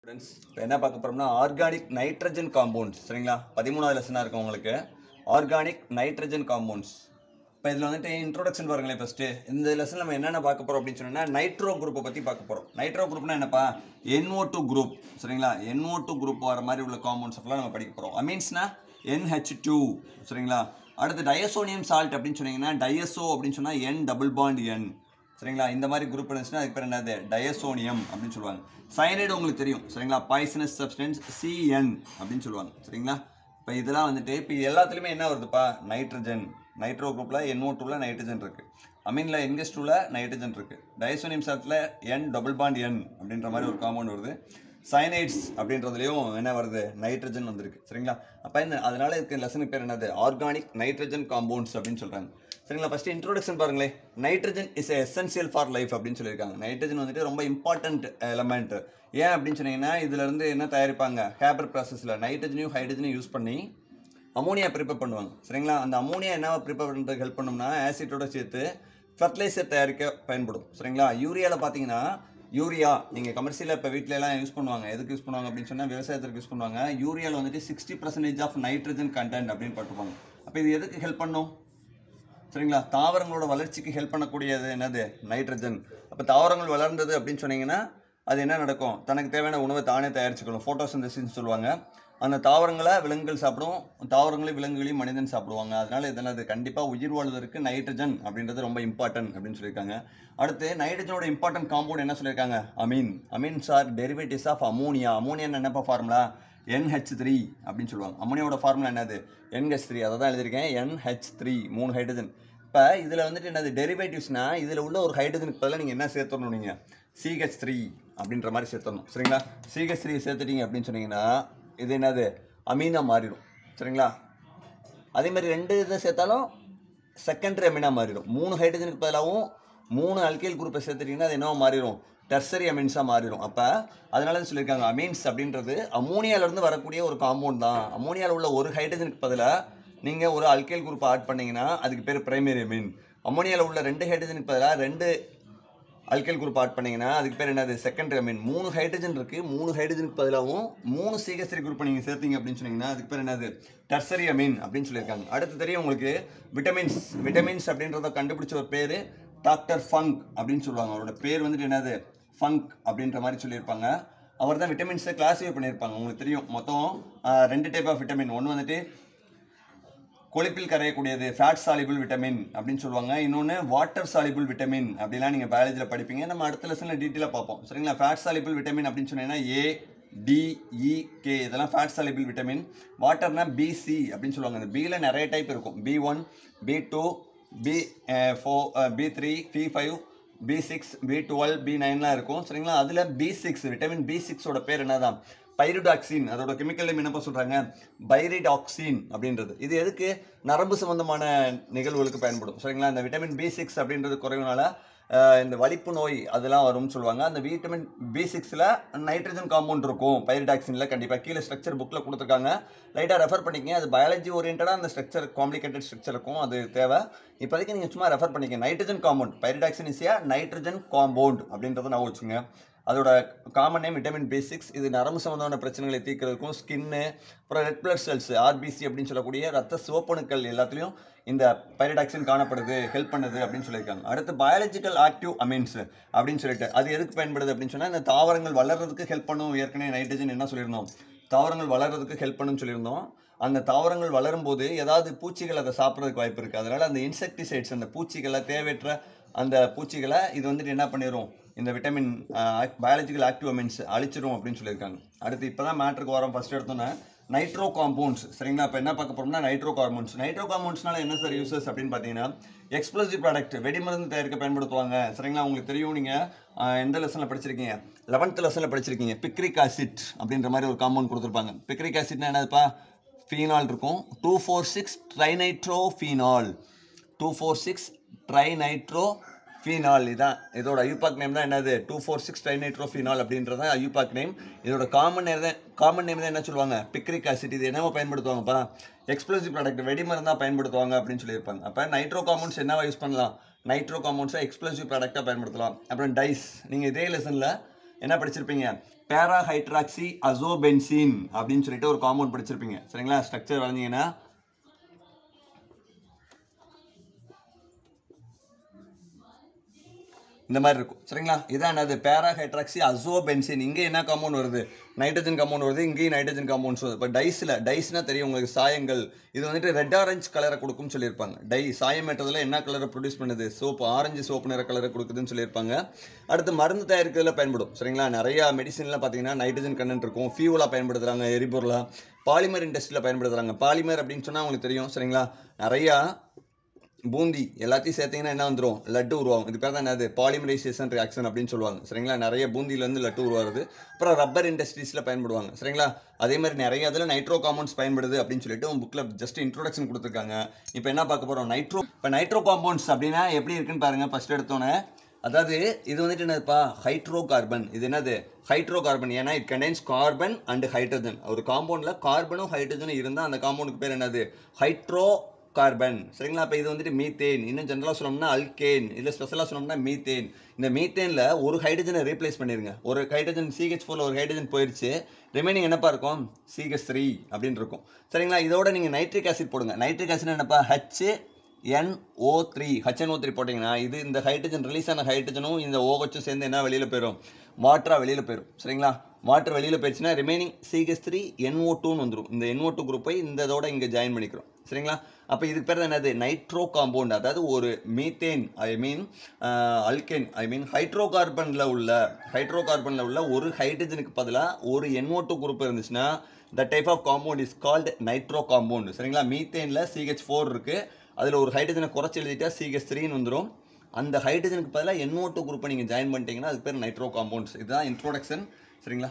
students இப்போ என்ன பார்க்க போறோம்னா ஆர்கானிக் நைட்ரஜன் காம்பவுண்ட்ஸ் சரிங்களா பதிமூணாவது லெசனாக இருக்கும் உங்களுக்கு ஆர்கானிக் நைட்ரஜன் காம்பவுண்ட்ஸ் இப்போ இதில் வந்துட்டு இன்ட்ரோடக்ஷன் பாருங்களேன் ஃபஸ்ட்டு இந்த லெசன் நம்ம என்னென்ன பார்க்க போகிறோம் அப்படின்னு சொன்னோம்னா நைட்ரோ குரூப்பை பற்றி பார்க்க போகிறோம் நைட்ரோ குரூப்னா என்னப்பா NO2 டூ குரூப் சரிங்களா NO2 டூ குரூப் வர மாதிரி உள்ள காம்பவுண்ட்ஸ் எல்லாம் நம்ம படிக்க போகிறோம் அமீன்ஸ்னா NH2 டூ சரிங்களா அடுத்து டயசோனியம் சால்ட் அப்படின்னு சொன்னீங்கன்னா டயசோ அப்படின்னு சொன்னால் என் டபுள் பாண்ட் என் சரிங்களா இந்த மாதிரி குரூப் இருந்துச்சுன்னா அதுக்கு பேர் என்னது டயசோனியம் அப்படின்னு சொல்லுவாங்க சயனைடு உங்களுக்கு தெரியும் சரிங்களா பாய்சனஸ் சப்ஸ்டன்ஸ் சிஎன் அப்படின்னு சொல்லுவாங்க சரிங்களா இப்போ இதெல்லாம் வந்துட்டு இப்போ எல்லாத்துலேயுமே என்ன வருதுப்பா நைட்ரஜன் நைட்ரோ குரூப்பில் என்ஓ டூவில் நைட்ரஜன் இருக்குது அமீனில் என்கெஸ் டூவில் நைட்ரஜன் இருக்குது டயசோனியம் சால்ட்டில் என் டபுள் பாண்ட் என் அப்படின்ற மாதிரி ஒரு காம்பவுண்ட் வருது சயனைட்ஸ் அப்படின்றதுலையும் என்ன வருது நைட்ரஜன் வந்திருக்கு சரிங்களா அப்போ இந்த அதனால இருக்க லெசனுக்கு பேர் என்னது ஆர்கானிக் நைட்ரஜன் காம்பவுண்ட்ஸ் அப்படின்னு சொல்கிறாங்க சரிங்களா ஃபர்ஸ்ட் இன்ட்ரோடக்ஷன் பாருங்களேன் nitrogen is essential for life அப்படின்னு சொல்லியிருக்காங்க நைட்ரஜன் வந்துட்டு ரொம்ப இம்பார்ட்டன்ட் எலமெண்ட் ஏன் அப்படின்னு சொன்னீங்கன்னா இதுல இருந்து என்ன தயாரிப்பாங்க ஹேபர் ப்ராசஸில் நைட்ரஜனையும் ஹைட்ரஜனையும் யூஸ் பண்ணி அமோனியா ப்ரிப்பேர் பண்ணுவாங்க சரிங்களா அந்த அமோனியா என்ன ப்ரிப்பேர் பண்ணுறதுக்கு ஹெல்ப் பண்ணோம்னா ஆசிட்டோட சேர்த்து ஃபர்டிலைசர் தயாரிக்க பயன்படும் சரிங்களா யூரியாவில் பார்த்தீங்கன்னா யூரியா நீங்கள் கமர்ஷியலில் இப்போ வீட்டில எல்லாம் யூஸ் பண்ணுவாங்க எதுக்கு யூஸ் பண்ணுவாங்க அப்படின்னு சொன்னால் விவசாயத்துக்கு யூஸ் பண்ணுவாங்க யூரியாவில் வந்துட்டு sixty percentage of nitrogen content அப்படின்னு போட்டுப்பாங்க அப்போ இது எதுக்கு ஹெல்ப் பண்ணும் சரிங்களா தாவரங்களோட வளர்ச்சிக்கு ஹெல்ப் பண்ணக்கூடியது என்னது நைட்ரஜன் அப்போ தாவரங்கள் வளர்ந்தது அப்படின்னு சொன்னீங்கன்னா அது என்ன நடக்கும் தனக்கு தேவையான உணவை தானே தயாரிச்சுக்கணும் ஃபோட்டோசிந்தசிஸ் சொல்லுவாங்க அந்த தாவரங்களை விலங்குகள் சாப்பிடும் தாவரங்களையும் விலங்குகளையும் மனிதன் சாப்பிடுவாங்க அதனால இதெல்லாம் அது கண்டிப்பாக உயிர் வாழ்வதற்கு நைட்ரஜன் அப்படின்றது ரொம்ப இம்பார்ட்டன்ட் அப்படின்னு சொல்லியிருக்காங்க அடுத்து நைட்ரஜனோட இம்பார்ட்டன்ட் காம்பவுண்ட் என்ன சொல்லியிருக்காங்க amine amines are derivatives of ammonia ammonia என்னப்பா ஃபார்முலா NH3 த்ரீ அப்படின்னு சொல்லுவாங்க அமோனியாவோட ஃபார்முலா என்னது NH3 த்ரீ அதை தான் எழுதியிருக்கேன் NH3 த்ரீ மூணு ஹைட்ரஜன் இப்போ இதில் வந்துட்டு என்னது டெரிவேட்டிவ்ஸ்னா இதில் உள்ள ஒரு ஹைட்ரஜனுக்கு பதிலாக நீங்கள் என்ன சேர்த்துடணும் நீங்கள் சிஹெச் த்ரீ அப்படின்ற மாதிரி சேர்த்துடணும் சரிங்களா சிஹெச் த்ரீ சேர்த்துட்டீங்க அப்படின்னு சொன்னீங்கன்னா இது என்னது அமீனா மாறிடும் சரிங்களா அதே மாதிரி ரெண்டு இதை சேர்த்தாலும் செகண்டரி அமீனா மாறிடும் மூணு ஹைட்ரஜனுக்கு பதிலாகவும் மூணு அல்கைல் குரூப்பை சேர்த்துட்டீங்கன்னா அது என்னவா மாறிடும் டெர்சரி அமீன்ஸாக மாறிடும் அப்போ அதனால தான் சொல்லியிருக்காங்க அமீன்ஸ் அப்படின்றது அமோனியாவிலேருந்து வரக்கூடிய ஒரு காம்பவுண்ட் தான் அமோனியாவில் உள்ள ஒரு ஹைட்ரஜனுக்கு பதிலாக நீங்கள் ஒரு அல்கைல் குரூப் ஆட் பண்ணீங்கன்னா அதுக்கு பேர் பிரைமரி அமீன் அமோனியாவில் உள்ள ரெண்டு ஹைட்ரஜனுக்கு பதிலாக ரெண்டு அல்கைல் குரூப் ஆட் பண்ணீங்கன்னா அதுக்கு பேர் என்னது செகண்டரி அமீன் மூணு ஹைட்ரஜன் இருக்கு மூணு ஹைட்ரஜனுக்கு பதிலாகவும் மூணு சிகஸ்ரி குரூப் நீங்க சேர்த்தீங்க அப்படின்னு சொன்னீங்கன்னா அதுக்கு பேர் என்னது டெர்சரி அமீன் அப்படின்னு சொல்லியிருக்காங்க அடுத்து தெரியும் உங்களுக்கு விட்டமின்ஸ் விட்டமின்ஸ் அப்படின்றத கண்டுபிடிச்ச ஒரு பேரு டாக்டர் ஃபங்க் அப்படின்னு சொல்லுவாங்க அவரோட பேர் வந்துட்டு என்னது ஃபங்க் அப்படின்ற மாதிரி சொல்லியிருப்பாங்க அவர் தான் விட்டமின்ஸை கிளாஸிஃபை பண்ணியிருப்பாங்க உங்களுக்கு தெரியும் மொத்தம் ஆஹ், ரெண்டு டைப் ஆஃப் விட்டமின் ஒன்று வந்துட்டு கொழுப்பில் கரையக்கூடியது ஃபேட் சாலிபிள் விட்டமின் அப்படின்னு சொல்லுவாங்க இன்னொன்று வாட்டர் சாலிபிள் விட்டமின் அப்படிலாம் நீங்கள் பயாலஜியில் படிப்பீங்க நம்ம அடுத்த லெசனில் டீட்டெயிலாக பார்ப்போம் சரிங்களா ஃபேட் சாலிபிள் விட்டமின் அப்படின்னு சொன்னீங்கன்னா ஏ டி இ கே இதெல்லாம் ஃபேட் சாலிபிள் விட்டமின் வாட்டர்னா பிசி அப்படின்னு சொல்லுவாங்க இந்த பியில் நிறைய டைப் இருக்கும் B one B two B four B three B five B six B twelve B நைன்லாம் இருக்கும் சரிங்களா அதில் பி சிக்ஸ் விட்டமின் பி சிக்ஸோட பேர் என்னதான் பைரிடாக்சின் அதோட கெமிக்கல் நேம் என்னப்பா சொல்றாங்க பைரிடாக்சின் அப்படின்றது இது எதுக்கு நரம்பு சம்பந்தமான நிகழ்வுகளுக்கு பயன்படும் சரிங்களா இந்த விட்டமின் பி சிக்ஸ் அப்படின்றது குறைவுனால ஆஹ், இந்த வலிப்பு நோய் அதெல்லாம் வரும்னு சொல்லுவாங்க அந்த விட்டமின் பி சிக்ஸில் நைட்ரஜன் காம்பவுண்ட் இருக்கும் பைரிடாக்சினில் கண்டிப்பாக கீழே ஸ்ட்ரக்சர் புக்கில் கொடுத்துருக்காங்க லைட்டாக ரெஃபர் பண்ணிக்கங்க அது பயாலஜி ஓரியன்டாக அந்த ஸ்ட்ரக்சர் காம்ப்ளிகேட்டட் ஸ்ட்ரக்சர் இருக்கும் அது தேவை இப்போதைக்கு நீங்கள் சும்மா ரெஃபர் பண்ணிக்க நைட்ரஜன் காம்பவுண்ட் பைரிடாக்சின் இசியா நைட்ரஜன் காம்பவுண்ட் அப்படின்றத நான் வச்சுங்க அதோட common name vitamin B six இது நரம்பு சம்பந்தமான பிரச்சனைகளை தீர்க்கிறதுக்கும் ஸ்கின்னு அப்புறம் ரெட் பிளட் செல்ஸ் ஆர்பிசி அப்படின்னு சொல்லக்கூடிய ரத்த சிவப்பணுக்கள் எல்லாத்துலேயும் இந்த பைரடாக்சின் காணப்படுது ஹெல்ப் பண்ணுது அப்படின்னு சொல்லியிருக்காங்க அடுத்து பயாலஜிக்கல் ஆக்டிவ் அமீன்ஸ் அப்படின்னு சொல்லிட்டு அது எதுக்கு பயன்படுது அப்படின்னு சொன்னால் இந்த தாவரங்கள் வளர்றதுக்கு ஹெல்ப் பண்ணும் ஏற்கனவே நைட்ரஜன் என்ன சொல்லியிருந்தோம் தாவரங்கள் வளர்றதுக்கு ஹெல்ப் பண்ணுன்னு சொல்லியிருந்தோம் அந்த தாவரங்கள் வளரும்போது ஏதாவது பூச்சிகள் அதை சாப்பிட்றதுக்கு வாய்ப்பு இருக்குது அதனால அந்த இன்செக்டிசைட்ஸ் அந்த பூச்சிகளை தேவையற்ற அந்த பூச்சிகளை இது வந்துட்டு என்ன பண்ணிடும் இந்த விட்டமின் பயாலஜிக்கல் ஆக்டிவ் அமீன்ஸ் அழிச்சிரும் அப்படின்னு சொல்லியிருக்காங்க அடுத்து இப்போ தான் மேட்ருக்கு வரோம் ஃபர்ஸ்ட் எடுத்தோன்னே நைட்ரோ காம்பவுண்ட்ஸ் சரிங்களா இப்போ என்ன பார்க்க போறோம்னா நைட்ரோ காம்பவுண்ட்ஸ் நைட்ரோ காம்பவுண்ட்ஸ்னால என்ன சார் யூசஸ் அப்படின்னு பார்த்தீங்கன்னா எக்ஸ்ப்ளோசிவ் ப்ராடக்ட் வெடிமருந்து தயாரிக்க பயன்படுத்துவாங்க சரிங்களா உங்களுக்கு தெரியும் நீங்கள் எந்த லெசனில் படிச்சிருக்கீங்க லெவன்த் லெசனில் படிச்சிருக்கீங்க பிக்ரிக் ஆசிட் அப்படின்ற மாதிரி ஒரு காம்பவுண்ட் கொடுத்துருப்பாங்க பிக்ரிக் ஆசிட்னா என்னதுப்பா ஃபீனால் இருக்கும் two four six trinitro phenol two four six trinitro phenol இதான் இதோட ஐயூபாக் நேம் தான் என்னது two four six trinitro phenol அப்படின்றது ஐயூபாக் நேம் இதோட காமன் நேம் தான் காமன் நேம் தான் என்ன சொல்லுவாங்க பிக்ரிக் ஆசிட் இது என்னவா பயன்படுத்துவாங்கப்பா எக்ஸ்ப்ளோசிவ் ப்ராடக்ட் வெடிமருந்தாக பயன்படுத்துவாங்க அப்படின்னு சொல்லியிருப்பாங்க அப்போ நைட்ரோ காம்பவுண்ட்ஸ் என்னவா யூஸ் பண்ணலாம் நைட்ரோ காம்பவுண்ட்ஸை எக்ஸ்ப்ளோசிவ் ப்ராடக்டாக பயன்படுத்தலாம் அப்புறம் டைஸ் நீங்கள் இதே லெசனில் என்ன படிச்சிருப்பீங்க பேரா ஹைட்ராக்சி அசோபென்சின் அப்படின்னு சொல்லிட்டு ஒரு காம்பவுண்ட் படிச்சிருப்பீங்க சரிங்களா ஸ்ட்ரக்சர் வரைஞ்சீங்கன்னா இந்த மாதிரி இருக்கும் சரிங்களா இதான் என்னது பேரா ஹைட்ராக்சி அசோபென்சின் இங்கே என்ன காம்பவுண்ட் வருது நைட்ரஜன் காம்பவுண்ட் வருது இங்கேயும் நைட்ரஜன் காம்பவுண்ட்ஸ் வருது இப்போ டைஸில் டைஸ்னா தெரியும் உங்களுக்கு சாயங்கள் இது வந்துட்டு ரெட் ஆரஞ்சு கலரை கொடுக்கும்னு சொல்லியிருப்பாங்க டை சாயம் ஏற்றதில் என்ன கலரை ப்ரொடியூஸ் பண்ணுது சோப்பு ஆரஞ்சு சோப்பு நிற கலரை கொடுக்குதுன்னு சொல்லியிருப்பாங்க அடுத்து மருந்து தயாரிக்கிறதுல பயன்படும் சரிங்களா நிறைய மெடிசன்லாம் பார்த்தீங்கன்னா நைட்ரஜன் கண்டென்ட் இருக்கும் ஃபியூலாக பயன்படுத்துகிறாங்க எரிபொருளாக பாலிமர் இண்டஸ்ட்ரியில் பயன்படுத்துகிறாங்க பாலிமர் அப்படின்னு சொன்னால் உங்களுக்கு தெரியும் சரிங்களா நிறையா பூந்தி எல்லாத்தையும் சேர்த்தீங்கன்னா என்ன வந்துடும் லட்டு உருவாகும் இது பேர் தான் என்னது பாலிமரைசேஷன் ரியாக்ஷன் அப்படின்னு சொல்லுவாங்க சரிங்களா நிறைய பூந்தியிலேருந்து லட்டு உருவாகுது அப்புறம் ரப்பர் இண்டஸ்ட்ரீஸில் பயன்படுவாங்க சரிங்களா அதே மாதிரி நிறைய இதில் நைட்ரோ காம்பவுண்ட்ஸ் பயன்படுது அப்படின்னு சொல்லிட்டு உங்க புக்கில் ஜஸ்ட் இன்ட்ரோடக்ஷன் கொடுத்துருக்காங்க இப்போ என்ன பார்க்க போகிறோம் நைட்ரோ இப்போ நைட்ரோ காம்பவுண்ட்ஸ் அப்படின்னா எப்படி இருக்குன்னு பாருங்க ஃபர்ஸ்ட் எடுத்தோன்னே அதாவது இது வந்துட்டு என்னதுப்பா ஹைட்ரோ கார்பன் இது என்னது ஹைட்ரோ கார்பன் ஏன்னா it contains carbon and hydrogen ஒரு காம்பவுண்டில் கார்பனும் ஹைட்ரஜனும் இருந்தால் அந்த காம்பவுண்டுக்கு பேர் என்னது ஹைட்ரோ கார்பன் சரிங்களா அப்போ இது வந்துட்டு மீத்தேன் இன்னும் ஜென்ரலாக சொல்லணும்னா அல்கேன் இல்லை ஸ்பெஷலாக சொல்லணும்னா மீத்தேன் இந்த மீத்தேனில் ஒரு ஹைட்ரஜனை ரீப்ளேஸ் பண்ணிருங்க ஒரு ஹைட்ரஜன் சிஹெச் ஃபோரில் ஒரு ஹைட்ரஜன் போயிடுச்சு ரிமைனிங் என்னப்பா இருக்கும் சிஹெச் த்ரீ அப்படின்னு இருக்கும் சரிங்களா இதோட நீங்கள் நைட்ரிக் ஆசிட் போடுங்க நைட்ரிக் ஆசிட் என்னப்பா H NO3 three HNO three போட்டிங்கன்னா இது இந்த ஹைட்ரஜன் ரிலீஸ் ஆன ஹைட்ரஜனும் இந்த ஓஹெச்சும் சேர்ந்து என்ன வெளியில் போயிடும் வாட்டரா வெளியில் போயிடும் சரிங்களா வாட்டர் வெளியில் போயிடுச்சுன்னா ரிமைனிங் சிஹெச் த்ரீ என்ஓ டூன்னு வந்துடும் இந்த என்ஓ டூ குரூப்பை இந்த இதோட இங்கே ஜாயின் பண்ணிக்கிறோம் சரிங்களா அப்போ இதுக்கு பேர் என்னது நைட்ரோ காம்பவுண்ட் அதாவது ஒரு methane I mean alkane I mean hydro கார்பனில் உள்ள ஹைட்ரோ கார்பனில் உள்ள ஒரு ஹைட்ரஜனுக்கு பதிலாக ஒரு என்ஓ டூ குரூப் இருந்துச்சுன்னா the type of compound is called nitro compound சரிங்களா மீத்தேனில் சிஹெச் ஃபோர் இருக்குது அதில் ஒரு ஹைட்ரஜனை குறைச்சி எழுதிட்டா சிஹெச் த்ரீன்னு வந்துடும் அந்த ஹைட்ரஜனுக்கு பதிலாக என்ஓ டூ குரூப்பை நீங்கள் ஜாயின் பண்ணிட்டீங்கன்னா அதுக்கு பேர் நைட்ரோ காம்பவுண்ட்ஸ் இதுதான் இன்ட்ரோடக்ஷன் சரிங்களா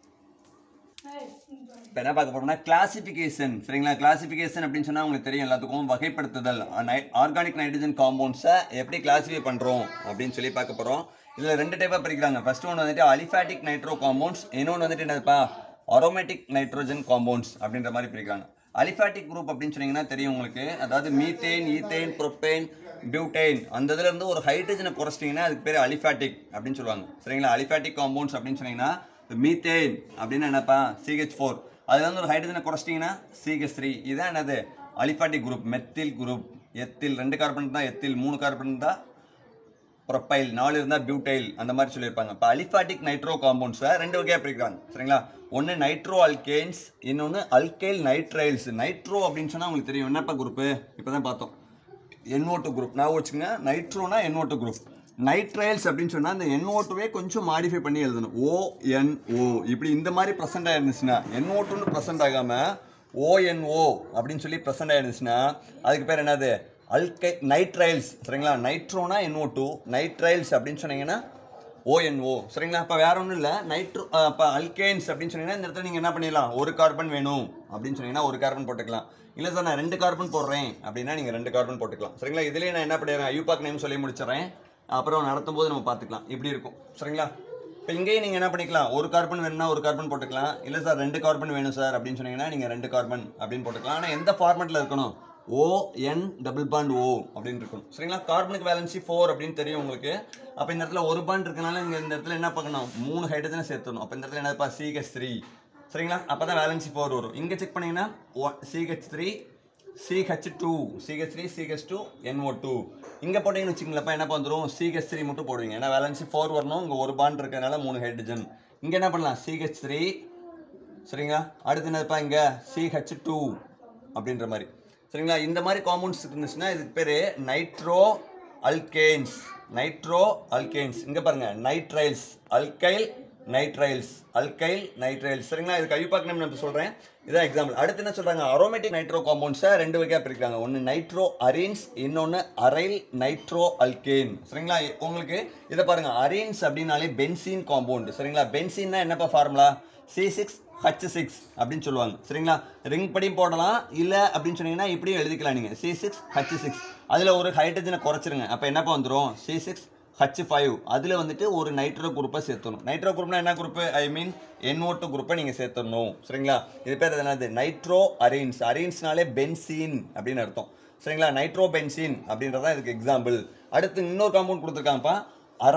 இப்போ என்ன பார்க்க போறோம்னா கிளாசிஃபிகேஷன் சரிங்களா கிளாசிஃபிகேஷன் அப்படின்னு சொன்னால் உங்களுக்கு தெரியும் எல்லாத்துக்கும் வகைப்படுத்துதல் ஆர்கானிக் நைட்ரஜன் காம்பவுண்ட்ஸை எப்படி கிளாசிஃபை பண்ணுறோம் அப்படின்னு சொல்லி பார்க்க போகிறோம் இதில் ரெண்டு டைப்பாக பிரிக்கிறாங்க ஃபர்ஸ்ட் ஒன்று வந்துட்டு அலிஃபேட்டிக் நைட்ரோ காம்பவுண்ட்ஸ் இன்னொன்று வந்துட்டு என்னதுப்பா அரோமேட்டிக் நைட்ரோஜன் காம்பவுண்ட்ஸ் அப்படின்ற மாதிரி பிரிக்கிறாங்க அலிஃபேட்டிக் குரூப் அப்படின்னு சொன்னீங்கன்னா தெரியும் உங்களுக்கு அதாவது மீத்தேன் ஈத்தேன் ப்ரொப்பேன் பியூட்டேன் அந்த இதுல இருந்து ஒரு ஹைட்ரஜனை குறைச்சிட்டிங்கன்னா அதுக்கு பேர் அலிஃபேட்டிக் அப்படின்னு சொல்லுவாங்க சரிங்களா அலிஃபேட்டிக் காம்பவுண்ட்ஸ் அப்படின்னு சொன்னீங்கன்னா மீத்தேன் அப்படின்னு என்னப்பா சிஹெச் ஃபோர் அதுல இருந்து ஒரு ஹைட்ரஜனை குறைச்சிட்டிங்கன்னா சிஹெச் த்ரீ இதான் என்னது aliphatic group methyl group ethyl ரெண்டு கார்பன் தான் எத்தில் மூணு கார்பன் தான் ப்ரொப்பைல் நாலு இருந்தால் பியூட்டைல் அந்த மாதிரி சொல்லியிருப்பாங்க இப்போ அலிஃபாட்டிக் நைட்ரோ காம்பவுண்ட்ஸை ரெண்டு வகையாக பிரிக்கிறாங்க சரிங்களா ஒன்று நைட்ரோ அல்கேன்ஸ் இன்னொன்று அல்கைல் நைட்ரைல்ஸ் நைட்ரோ அப்படின்னு சொன்னால் உங்களுக்கு தெரியும் என்னப்பா குரூப்பு இப்போ தான் பார்த்தோம் என்ஓட்டு குரூப் நான் வச்சுங்க நைட்ரோனா என்ஓட்டு குரூப் நைட்ரைல்ஸ் அப்படின்னு சொன்னால் அந்த என்ஓட்டுவே கொஞ்சம் மாடிஃபை பண்ணி எழுதணும் ஓஎன்ஓ இப்படி இந்த மாதிரி ப்ரெசென்ட் ஆயிருந்துச்சுன்னா என்ஓட்டுன்னு ப்ரெசென்ட் ஆகாமல் ஓஎன்ஓ அப்படின்னு சொல்லி ப்ரெசென்ட் ஆயிருந்துச்சுன்னா அதுக்கு பேர் என்னது அல்கை நைட்ரைல்ஸ் சரிங்களா நைட்ரோனா என்ஓ டூ நைட்ரைல்ஸ் அப்படின்னு சொன்னீங்கன்னா ஓஎன்ஓ சரிங்களா இப்போ வேற ஒன்றும் இல்லை நைட்ரோ இப்போ அல்கேன்ஸ் அப்படின்னு சொன்னீங்கன்னா இந்த இடத்துல நீங்கள் என்ன பண்ணிடலாம் ஒரு கார்பன் வேணும் அப்படின்னு சொன்னீங்கன்னா ஒரு கார்பன் போட்டுக்கலாம் இல்லை சார் நான் ரெண்டு கார்பன் போடுறேன் அப்படின்னா நீங்கள் ரெண்டு கார்பன் போட்டுக்கலாம் சரிங்களா இதுலேயே நான் என்ன பண்ணிடுறேன் யூபாக் நேம் சொல்லி முடிச்சிடுறேன் அப்புறம் நடத்தும் போது நம்ம பார்த்துக்கலாம் இப்படி இருக்கும் சரிங்களா இப்போ இங்கேயும் நீங்கள் என்ன பண்ணிக்கலாம் ஒரு கார்பன் வேணும்னா ஒரு கார்பன் போட்டுக்கலாம் இல்லை சார் ரெண்டு கார்பன் வேணும் சார் அப்படின்னு சொன்னீங்கன்னா நீங்கள் ரெண்டு கார்பன் அப்படின்னு போட்டுக்கலாம் ஆனால் எந்த ஃபார்மெட்டில் இருக்கணும் ஓ என் டபுள் பாண்ட் ஓ அப்படின்னு இருக்கணும் சரிங்களா கார்பனுக்கு வேலன்சி ஃபோர் அப்படின்னு தெரியும் உங்களுக்கு அப்போ இந்த இடத்துல ஒரு பாண்ட் இருக்கனால இங்கே இந்த இடத்துல என்ன பார்க்கணும் மூணு ஹைட்ரஜனை சேர்த்துடணும் அப்போ இந்த இடத்துல என்னப்பா சிஹெச் த்ரீ சரிங்களா அப்போ தான் வேலன்சி ஃபோர் வரும் இங்கே செக் பண்ணீங்கன்னா CH three CH two CH three CH two NO two இங்கே போட்டிங்கன்னு வச்சுங்களேன்ப்பா என்ன வந்துடும் சிஹெச் த்ரீ மட்டும் போடுவீங்க ஏன்னா வேலன்சி ஃபோர் வரணும் இங்கே ஒரு பாண்ட் இருக்கிறதுனால மூணு ஹைட்ரஜன் இங்கே என்ன பண்ணலாம் சிஹெச் த்ரீ சரிங்களா அடுத்து என்னதுப்பா இங்கே சிஹெச் டூ அப்படின்ற மாதிரி சரிங்களா இந்த மாதிரி காம்பவுண்ட்ஸ் இருந்துச்சுன்னா இதுக்கு பேர் நைட்ரோ அல்கேன்ஸ் நைட்ரோ அல்கேன்ஸ் இங்கே பாருங்க nitriles alkyl nitriles alkyl nitriles சரிங்களா இதுக்கு ஐயூபாக் நேம் நான் சொல்கிறேன் இதான் எக்ஸாம்பிள் அடுத்து என்ன சொல்கிறாங்க அரோமேட்டிக் நைட்ரோ காம்பவுண்ட்ஸை ரெண்டு வகையாக பிரிக்கிறாங்க ஒன்று நைட்ரோ அரீன்ஸ் இன்னொன்று அரைல் நைட்ரோ அல்கேன் சரிங்களா உங்களுக்கு இதை பாருங்க அரீன்ஸ் அப்படின்னாலே பென்சீன் காம்பவுண்ட் சரிங்களா பென்சீன்னா என்னப்பா formula C six H six அப்படின்னு சொல்லுவாங்க சரிங்களா ரிங் படியும் போடலாம் இல்லை அப்படின்னு சொன்னீங்கன்னா இப்படியும் எழுதிக்கலாம் நீங்கள் சி சிக்ஸ் ஹச் சிக்ஸ் அதில் ஒரு ஹைட்ரஜனை குறைச்சிருங்க அப்போ என்னப்பா வந்துடும் சி சிக்ஸ் ஹச் ஃபைவ் அதில் வந்துட்டு ஒரு நைட்ரோ குரூப்பை சேர்த்தணும் நைட்ரோ குரூப்னா என்ன குரூப்பு ஐ மீன் என்ஓட்டு குரூப்பை நீங்கள் சேர்த்துடணும் சரிங்களா இது பேர் என்னது நைட்ரோ அரீன்ஸ் அரீன்ஸ்னாலே பென்சீன் அப்படின்னு அர்த்தம் சரிங்களா நைட்ரோ பென்சீன் அப்படின்றதான் இதுக்கு எக்ஸாம்பிள் அடுத்து இன்னொரு காம்பவுண்ட் கொடுத்துருக்காங்கப்பா அரைல்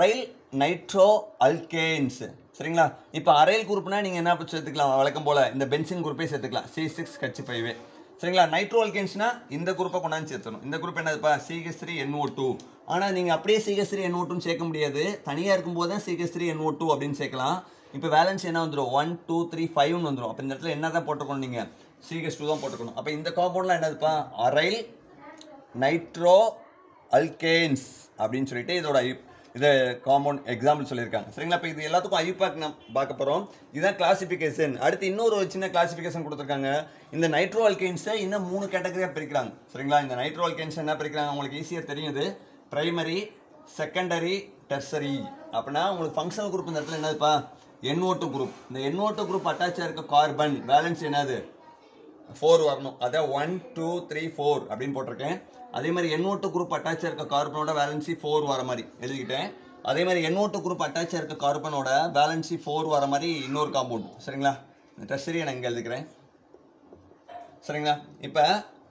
நைட்ரோ அல்கேன்ஸ் சரிங்களா இப்போ அரைல் குரூப்னா நீங்கள் என்ன சேர்த்துக்கலாம் வழக்கம் போல் இந்த பென்சின் குரூப்பே சேர்த்துக்கலாம் சி சிக்ஸ் ஹச் ஃபைவ் சரிங்களா நைட்ரோ அல்கேன்ஸ்னா இந்த குரூப்பை கொண்டாந்து சேர்த்தணும் இந்த குரூப் என்னதுப்பா சிஹெச் த்ரீ என்ஓ டூ ஆனால் நீங்கள் அப்படியே சிஹெச் த்ரீ என்ஓ டூன்னு சேர்க்க முடியாது தனியாக இருக்கும்போது தான் சிஹெச் த்ரீ என்ஓ டூ அப்படின்னு சேர்க்கலாம் இப்போ வேலன்ஸ் என்ன வந்துடும் ஒன் டூ த்ரீ ஃபைவ்னு வந்துடும் அப்போ இந்த இடத்துல என்ன தான் போட்டுக்கணும் நீங்கள் சிஹெச் டூ தான் போட்டுக்கணும் அப்போ இந்த காம்பவுண்ட்லாம் என்னதுப்பா அரைல் நைட்ரோ அல்கேன்ஸ் அப்படின்னு சொல்லிட்டு இதோட ஐ இதை காம்பவுண்ட் எக்ஸாம்பிள் சொல்லியிருக்காங்க சரிங்களா இப்போ இது எல்லாத்துக்கும் ஐயூபாக் நம்ம பார்க்க போகிறோம் இதுதான் கிளாசிஃபிகேஷன் அடுத்து இன்னொரு ஒரு சின்ன கிளாசிஃபிகேஷன் கொடுத்துருக்காங்க இந்த நைட்ரோ அல்கேன்ஸை இன்னும் மூணு கேட்டகரியாக பிரிக்கிறாங்க சரிங்களா இந்த நைட்ரோ அல்கேன்ஸ் என்ன பிரிக்கிறாங்க உங்களுக்கு ஈஸியாக தெரியும் இது பிரைமரி செகண்டரி டெர்சரி அப்படின்னா உங்களுக்கு ஃபங்க்ஷனல் குரூப் இந்த இடத்துல என்னதுப்பா NO2 டூ குரூப் இந்த NO2 டூ குரூப் அட்டாச்சாக இருக்க கார்பன் பேலன்ஸ் என்னது ஃபோர் வரணும் அதான் ஒன் டூ த்ரீ ஃபோர் அப்படின்னு போட்டிருக்கேன் அதே மாதிரி NO2 குரூப் அட்டாச் இருக்க கார்பனோட வேலன்சி ஃபோர் வர மாதிரி எழுதிக்கிட்டேன் அதே மாதிரி NO2 குரூப் அட்டாச் இருக்க கார்பனோட வேலன்சி ஃபோர் வர மாதிரி இன்னொரு காம்பவுண்ட் சரிங்களா இந்த டெஸ்டரி நான் இங்கே எழுதிக்கிறேன் சரிங்களா இப்போ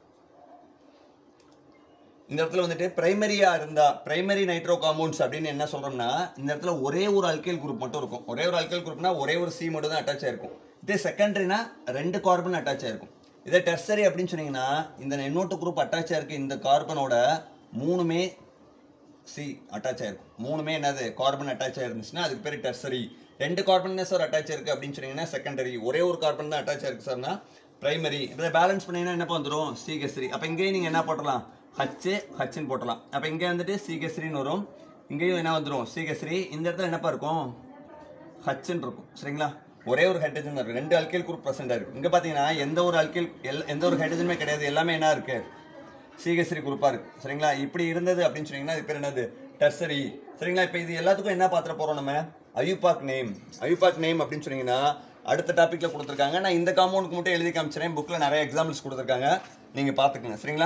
இந்த இடத்துல வந்துட்டு பிரைமரியா இருந்தா பிரைமரி நைட்ரோ காம்பவுண்ட்ஸ் அப்படின்னு என்ன சொல்றோம்னா இந்த இடத்துல ஒரே ஒரு அல்கைல் குரூப் மட்டும் இருக்கும் ஒரே ஒரு அல்கைல் குரூப்னா ஒரே ஒரு சி மட்டும் தான் அட்டாச் ஆயிருக்கும் இதே செகண்டரினா ரெண்டு கார்பன் அட்டாச் ஆயிருக்கும் இதே டெர்சரி அப்படின்னு சொன்னீங்கன்னா இந்த எண்ணோட்டு குரூப் அட்டாச் ஆயிருக்கு இந்த கார்பனோட மூணுமே சி அட்டாச் ஆயிருக்கும் மூணுமே என்னது கார்பன் அட்டாச் ஆயிருந்துச்சுன்னா அதுக்கு பேர் டெர்சரி ரெண்டு கார்பன் தான் சார் அட்டாச் ஆயிருக்கு அப்படின்னு சொன்னீங்கன்னா செகண்டரி ஒரே ஒரு கார்பன் தான் அட்டாச் ஆயிருக்கு சார்னா பிரைமரி இதை பேலன்ஸ் பண்ணீங்கன்னா என்ன வந்துடும் சிகெஸ்ரி அப்போ இங்கேயும் நீங்கள் என்ன போட்டலாம் ஹச்சு ஹச்சுன்னு போட்டலாம் அப்போ இங்கே வந்துட்டு சிகெஸ்ரின்னு வரும் இங்கேயும் என்ன வந்துடும் சிகெஸ்ரி இந்த இடத்துல என்னப்பா இருக்கும் ஹச்சுன்னு இருக்கும் சரிங்களா ஒரே ஒரு ஹைட்ரஜன் இருக்கு ரெண்டு அல்கைல் குரூப் ப்ரெசென்ட் இருக்கு இங்க பாத்தீங்கன்னா எந்த ஒரு அல்கைல் எல் எந்த ஒரு ஹைட்ரஜனுமே கிடையாது எல்லாமே என்ன இருக்கு சிகெஸ்ரி குரூப்பா இருக்கு சரிங்களா இப்படி இருந்தது அப்படின்னு சொன்னீங்கன்னா இது பேர் என்னது டெர்சரி சரிங்களா இப்போ இது எல்லாத்துக்கும் என்ன பாத்திர போறோம் நம்ம அயூபாக் நேம் அயூபாக் நேம் அப்படின்னு சொன்னீங்கன்னா அடுத்த டாபிக்ல கொடுத்துருக்காங்க நான் இந்த காம்பவுண்டுக்கு மட்டும் எழுதி காமிச்சிறேன் புக்ல நிறைய எக்ஸாம்பிள்ஸ் கொடுத்துருக்காங்க நீங்க பாத்துக்கங்க சரிங்களா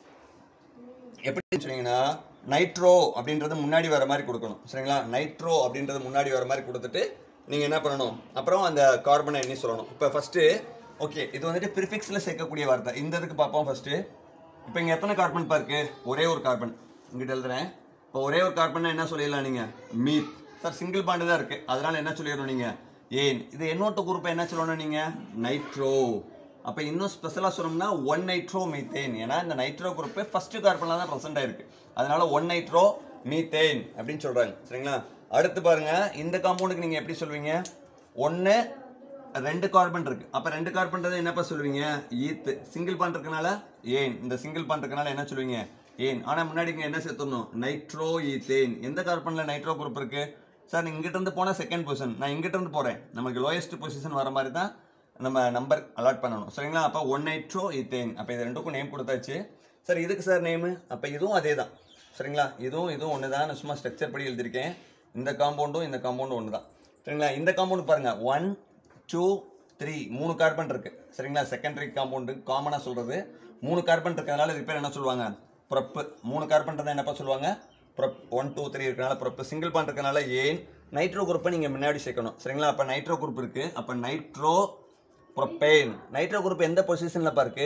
எப்படின்னு சொன்னீங்கன்னா நைட்ரோ அப்படின்றது முன்னாடி வர மாதிரி கொடுக்கணும் சரிங்களா நைட்ரோ அப்படின்றது முன்னாடி வர மாதிரி கொடுத்துட்டு நீங்க என்ன பண்ணணும் அப்புறம் அந்த கார்பனை எண்ணி சொல்லணும் இப்போ ஃபர்ஸ்ட் ஓகே இது வந்துட்டு ப்ரிஃபிக்ஸ்ல சேர்க்கக்கூடிய வார்த்தை இந்த இதுக்கு பார்ப்போம் ஃபர்ஸ்ட் இப்போ இங்க எத்தனை கார்பன் இருக்கு ஒரே ஒரு கார்பன் இங்கிட்ட எழுதுறேன் இப்போ ஒரே ஒரு கார்பன் என்ன சொல்லிடலாம் நீங்க மீத் சார் சிங்கிள் பாண்டு தான் இருக்கு அதனால என்ன சொல்லிடணும் நீங்க ஏன் இது என்னோட்ட குரூப் என்ன சொல்லணும் நீங்க நைட்ரோ அப்போ இன்னும் ஸ்பெஷலாக சொல்லணும்னா ஒன் நைட்ரோ மீத்தேன் ஏன்னா இந்த நைட்ரோ குரூப்பே ஃபர்ஸ்ட் கார்பனில் தான் ப்ரெசென்ட் ஆயிருக்கு அதனால ஒன் நைட்ரோ மீத்தேன் அப்படின்னு சொல்றாங்க சரிங்களா அடுத்து பாருங்க இந்த காம்பவுண்டுக்கு நீங்க எப்படி சொல்வீங்க ஒன்று ரெண்டு கார்பன் இருக்கு அப்ப ரெண்டு கார்பன்றதை என்னப்பா சொல்லுவீங்க ஈத்து சிங்கிள் பாண்ட் இருக்கனால ஏன் இந்த சிங்கிள் பாண்ட் இருக்கனால என்ன சொல்லுவீங்க ஏன் ஆனா முன்னாடி இங்க என்ன சேர்த்துடணும் நைட்ரோ ஈத்தேன் எந்த கார்பன்ல நைட்ரோ குரூப் இருக்கு சார் நீ இங்கிட்ட இருந்து போனா செகண்ட் பொசிஷன் நான் இங்கிட்ட இருந்து போறேன் நமக்கு லோயஸ்ட் பொசிஷன் வர மாதிரி தான் நம்ம நம்பர் அலாட் பண்ணணும் சரிங்களா அப்போ ஒன் நைட்ரோ ஈத்தேன் அப்போ இது ரெண்டுக்கும் நேம் கொடுத்தாச்சு சார் இதுக்கு சார் நேமு அப்போ இதுவும் அதே தான் சரிங்களா இதுவும் இதுவும் ஒன்று தான் நான் சும்மா ஸ்ட்ரக்சர் படி எழுதியிருக்கேன் இந்த காம்பவுண்டும் இந்த காம்பவுண்டும் ஒன்று தான் சரிங்களா இந்த காம்பவுண்ட் பாருங்க ஒன் டூ த்ரீ மூணு கார்பன் இருக்கு சரிங்களா செகண்டரி காம்பவுண்டு காமனாக சொல்றது மூணு கார்பன் இருக்கிறதுனால இது பேர் என்ன சொல்லுவாங்க ப்ரொப்பு மூணு கார்பன் தான் என்னப்பா சொல்லுவாங்க ப்ரொப் ஒன் டூ த்ரீ இருக்கனால ப்ரொப்பு சிங்கிள் பாண்ட் இருக்கனால ஏன் நைட்ரோ குரூப்பை நீங்கள் முன்னாடி சேர்க்கணும் சரிங்களா அப்போ நைட்ரோ குரூப் இருக்கு அப்போ நைட்ரோ ப்ரொப்பேன் நைட்ரோ குரூப் எந்த பொசிஷன்லப்பா இருக்கு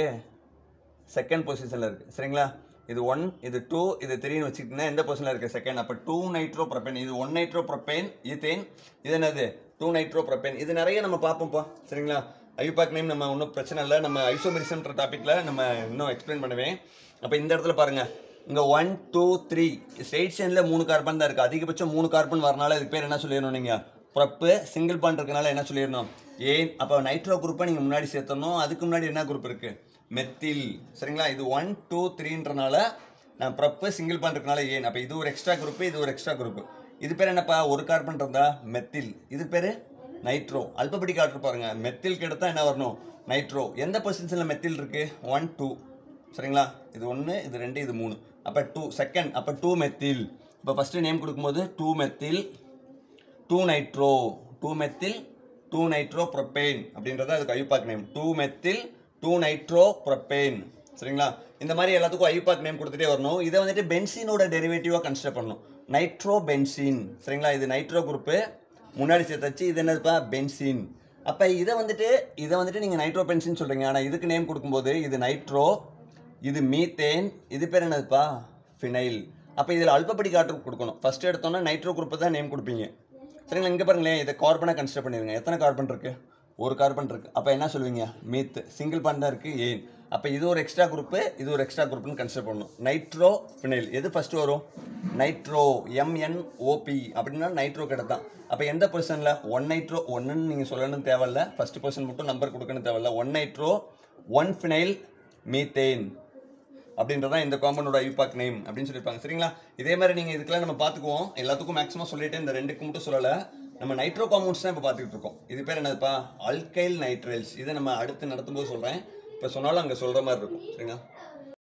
செகண்ட் பொசிஷனில் இருக்குது சரிங்களா இது ஒன் இது டூ இது த்ரீன்னு வச்சுக்கிட்டீங்கன்னா எந்த பொசிஷனில் இருக்குது செகண்ட் அப்போ டூ நைட்ரோ ப்ரொப்பேன் இது ஒன் நைட்ரோ ப்ரொப்பேன் ஈத்தேன் இது என்னது டூ நைட்ரோ ப்ரொப்பேன் இது நிறைய நம்ம பார்ப்போம்ப்பா சரிங்களா ஐயூபாக் நேம் நம்ம ஒன்றும் பிரச்சனை இல்லை நம்ம ஐசோமெரிசம்ன்ற டாப்பிக்கில் நம்ம இன்னும் எக்ஸ்பிளைன் பண்ணுவேன் அப்போ இந்த இடத்துல பாருங்க இங்கே ஒன் டூ த்ரீ ஸ்ட்ரெயிட் செயினில் மூணு கார்பன் தான் இருக்குது அதிகபட்சம் மூணு கார்பன் வரனால இதுக்கு பேர் என்ன சொல்லிடணும் நீங்கள் ப்ரப்பு சிங்கிள் பாண்ட் இருக்கனால என்ன சொல்லிடணும் ஏன் அப்போ நைட்ரோ குரூப்பை நீங்கள் முன்னாடி சேர்த்தணும் அதுக்கு முன்னாடி என்ன குரூப் இருக்குது மெத்தில் சரிங்களா இது ஒன் டூ த்ரீன்றனால நான் ப்ரப்பு சிங்கிள் பாண்ட் இருக்கனால ஏன் அப்போ இது ஒரு எக்ஸ்ட்ரா குரூப் இது ஒரு எக்ஸ்ட்ரா குரூப் இது பேர் என்னப்பா ஒரு கார்பன் இருந்தா மெத்தில் இது பேர் நைட்ரோ அல்பபடி காட்டு பாருங்க மெத்தில்க்கு எடுத்தா என்ன வரணும் நைட்ரோ எந்த பொசிஷனில் மெத்தில் இருக்கு ஒன் டூ சரிங்களா இது ஒன்று இது ரெண்டு இது மூணு அப்போ டூ செகண்ட் அப்போ டூ மெத்தில் இப்போ ஃபஸ்ட்டு நேம் கொடுக்கும்போது two methyl two nitro two methyl two nitro propane அப்படின்றது அதுக்கு IUPAC name two methyl two nitro propane சரிங்களா இந்த மாதிரி எல்லாத்துக்கும் ஐயூபாக் நேம் கொடுத்துட்டே வரணும் இதை வந்துட்டு பென்சீனோட டெரிவேட்டிவாக கன்சிடர் பண்ணணும் நைட்ரோ பென்சீன் சரிங்களா இது நைட்ரோ குரூப்பு முன்னாடி சேர்த்தாச்சு இது என்னதுப்பா பென்சீன் அப்போ இதை வந்துட்டு இதை வந்துட்டு நீங்கள் நைட்ரோ பென்சின் சொல்கிறீங்க ஆனால் இதுக்கு நேம் கொடுக்கும்போது இது நைட்ரோ இது மீத்தேன் இது பேர் என்னதுப்பா ஃபினைல் அப்போ இதில் அல்பபடிக் ஆர்டர் கொடுக்கணும் ஃபர்ஸ்ட் எடுத்தோன்னா நைட்ரோ குரூப்பு தான் நேம் கொடுப்பீங்க சரிங்களா இங்கே பாருங்களேன் இதை கார்பனாக கன்சிடர் பண்ணிடுங்க எத்தனை கார்பன் இருக்குது ஒரு கார்பன் இருக்குது அப்போ என்ன சொல்லுவீங்க மீத்து சிங்கிள் பாண்ட் தான் இருக்குது ஏன் அப்போ இது ஒரு எக்ஸ்ட்ரா குரூப்பு இது ஒரு எக்ஸ்ட்ரா குரூப்னு கன்சிடர் பண்ணணும் நைட்ரோ ஃபினைல் எது ஃபஸ்ட்டு வரும் நைட்ரோ எம்என்ஓபி அப்படின்னா நைட்ரோ கிடைத்தான் அப்போ எந்த பொசிஷனில் ஒன் நைட்ரோ ஒன்றுன்னு நீங்கள் சொல்லணும்னு தேவையில்ல ஃபர்ஸ்ட் பொசிஷன் மட்டும் நம்பர் கொடுக்கணும் தேவையில்ல one nitro one phenyl methane அப்படின்றதான் இந்த காம்பவுண்டோட ஐபாக் நேம் அப்படின்னு சொல்லியிருப்பாங்க சரிங்களா இதே மாதிரி நீங்கள் இதுக்கெல்லாம் நம்ம பார்த்துக்குவோம் எல்லாத்துக்கும் மேக்ஸிமம் சொல்லிட்டு இந்த ரெண்டுக்கு மட்டும் சொல்லலை நம்ம நைட்ரோ காம்பவுண்ட்ஸ் தான் இப்போ பார்த்துக்கிட்டு இருக்கோம் இது பேர் என்னதுப்பா அல்கைல் நைட்ரைல்ஸ் இதை நம்ம அடுத்து நடத்தும்போது சொல்கிறேன் இப்போ சொன்னாலும் அங்கே சொல்கிற மாதிரி இருக்கும் சரிங்களா